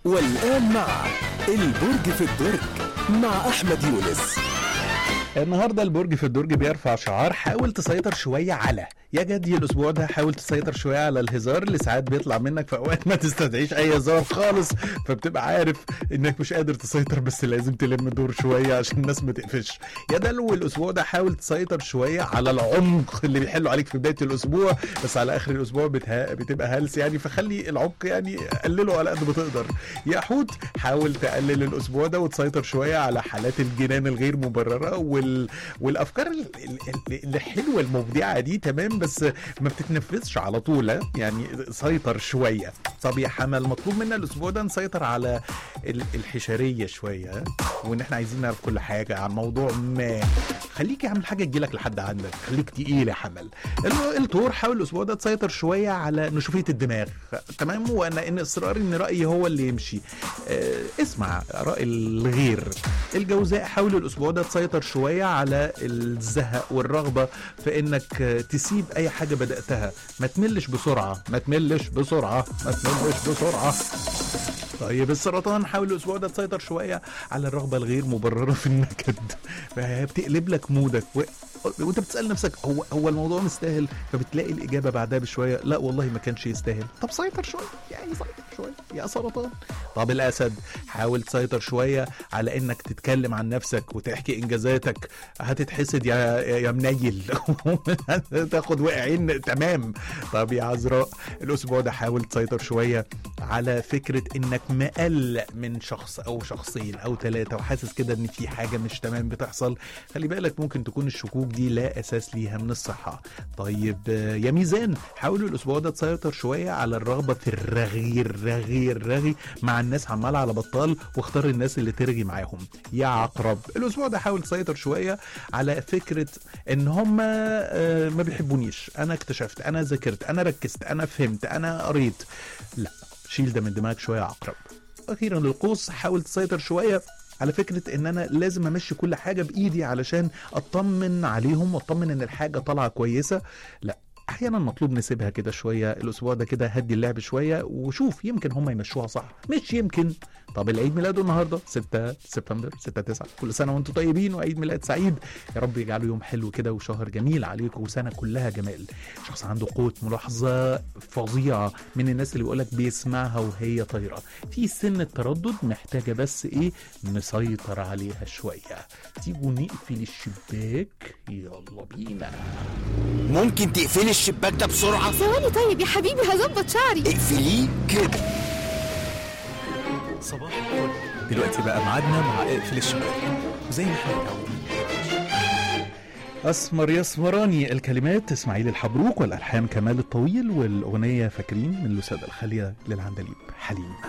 والآن مع البرج في الدرج مع أحمد يونس النهارده البرج في الدرج بيرفع شعار حاول تسيطر شويه على يا جدي الاسبوع ده حاول تسيطر شويه على الهزار اللي ساعات بيطلع منك في اوقات ما تستدعيش اي هزار خالص فبتبقى عارف انك مش قادر تسيطر بس لازم تلم دور شويه عشان الناس ما تقفش يا دلو الاسبوع ده حاول تسيطر شويه على العمق اللي بيحلوا عليك في بدايه الاسبوع بس على اخر الاسبوع بتها... بتبقى هلس يعني فخلي العمق يعني قلله على قد ما تقدر يا حوت حاول تقلل الاسبوع ده وتسيطر شويه على حالات الجنان الغير مبرره وال... والافكار ال- ال- اللي حلوه المبدعه دي تمام بس ما بتتنفذش على طول ها؟ يعني سيطر شويه طب يا حمل مطلوب منا الاسبوع ده نسيطر على ال- الحشريه شويه ها؟ وان احنا عايزين نعرف كل حاجه عن موضوع ما خليك يا عم الحاجه تجيلك لحد عندك خليك تقيل يا حمل ال- التور حاول الاسبوع ده تسيطر شويه على نشوفيه الدماغ تمام وانا ان اصراري ان رايي هو اللي يمشي آه، اسمع راي الغير الجوزاء حاول الاسبوع ده تسيطر شويه على الزهق والرغبه في انك آه، تسيب اي حاجه بداتها ما تملش بسرعه ما تملش بسرعه ما تملش بسرعه طيب السرطان حاول الاسبوع ده تسيطر شويه على الرغبه الغير مبرره في النكد فهي بتقلب لك مودك و... وانت بتسال نفسك هو هو الموضوع مستاهل فبتلاقي الاجابه بعدها بشويه لا والله ما كانش يستاهل طب سيطر شويه يعني سيطر شويه يا سرطان طب الاسد حاول تسيطر شويه على انك تتكلم عن نفسك وتحكي انجازاتك هتتحسد يا يا يا منيل تاخد وقعين تمام طب يا عذراء الاسبوع ده حاول تسيطر شويه على فكره انك مقلق من شخص او شخصين او ثلاثه وحاسس كده ان في حاجه مش تمام بتحصل خلي بالك ممكن تكون الشكوك دي لا اساس ليها من الصحه طيب آه، يا ميزان حاولوا الاسبوع ده تسيطر شويه على الرغبه في الرغي الرغي الرغي مع الناس عمال على بطال واختار الناس اللي ترغي معاهم يا عقرب الاسبوع ده حاول تسيطر شويه على فكره ان هم آه، ما بيحبونيش انا اكتشفت انا ذاكرت انا ركزت انا فهمت انا قريت لا شيل ده من دماغك شويه يا عقرب اخيرا القوس حاول تسيطر شويه على فكرة ان انا لازم امشي كل حاجة بايدي علشان اطمن عليهم واطمن ان الحاجة طالعة كويسة لا احيانا مطلوب نسيبها كده شويه الاسبوع ده كده هدي اللعب شويه وشوف يمكن هم يمشوها صح مش يمكن طب العيد ميلاده النهارده 6 سبتمبر 6 9 كل سنه وانتم طيبين وعيد ميلاد سعيد يا رب يجعله يوم حلو كده وشهر جميل عليكم وسنه كلها جمال شخص عنده قوه ملاحظه فظيعه من الناس اللي بيقولك بيسمعها وهي طايره في سن التردد محتاجه بس ايه نسيطر عليها شويه تيجوا نقفل الشباك يلا بينا ممكن تقفلي الشباك ده بسرعة ثواني طيب يا حبيبي هظبط شعري اقفليه كده صباح الفل دلوقتي بقى ميعادنا مع اقفل الشباك وزي ما احنا متعودين اسمر يسمراني الكلمات اسماعيل الحبروك والالحان كمال الطويل والاغنيه فاكرين من لساد الخاليه للعندليب حليم